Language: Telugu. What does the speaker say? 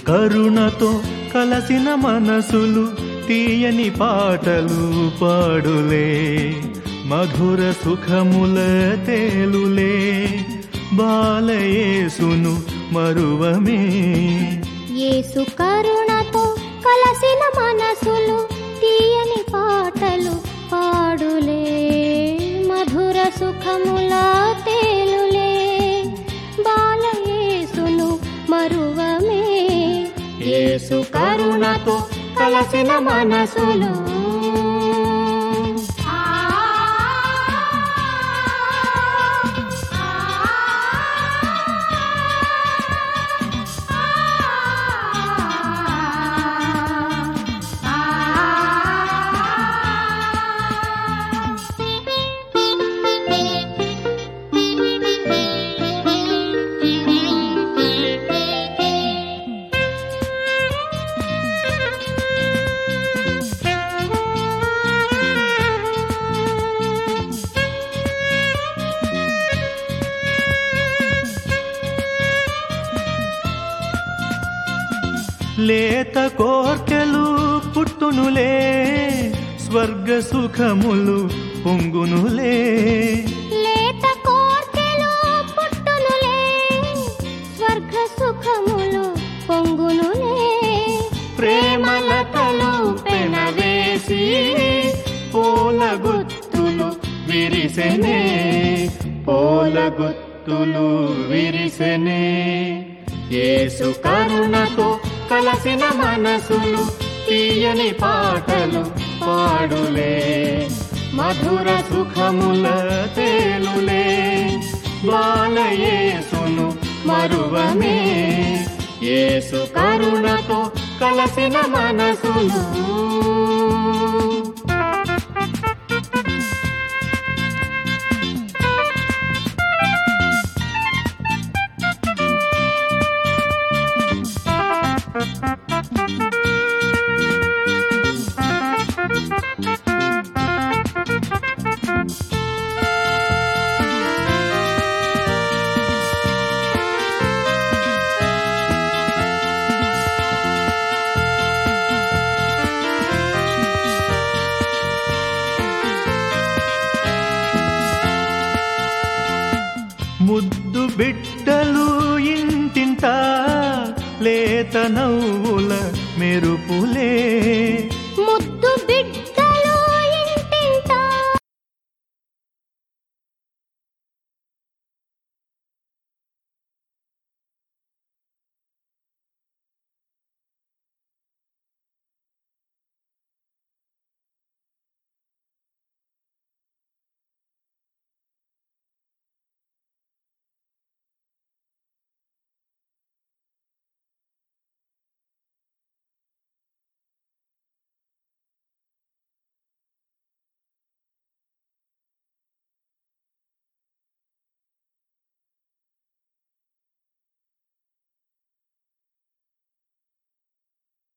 కరుణతో కలసిన మనసులు తీయని పాటలు పాడులే మధుర సుఖముల తేలులే బాలయేసును మరువమే యేసు కరుణతో కలసిన మనసులు తీయని పాటలు పాడులే మధుర సుఖముల తేలులే బాలయేసును మరువమే యేసు కరుణతో కలసిన మనసులు లేత కోర్కెలు పుట్టునులే స్వర్గ సుఖములు పొంగునులే లేత కోర్కెలు పుట్టునులే స్వర్గ సుఖములు పొంగునులే ప్రేమలతలు పెనవేసి పూల గుత్తులు విరిసెనే పూల గుత్తులు విరిసెనే యేసు కరుణతో కలసిన మనసులు తీయని పాటలు పాడులే మధుర సుఖముల తేలులే బాలయేసును మరువమే యేసు కరుణతో కలసిన మనసులు ముద్దు బిడ్డలు ఇంటింట లేత నవ్వుల మెరుపులే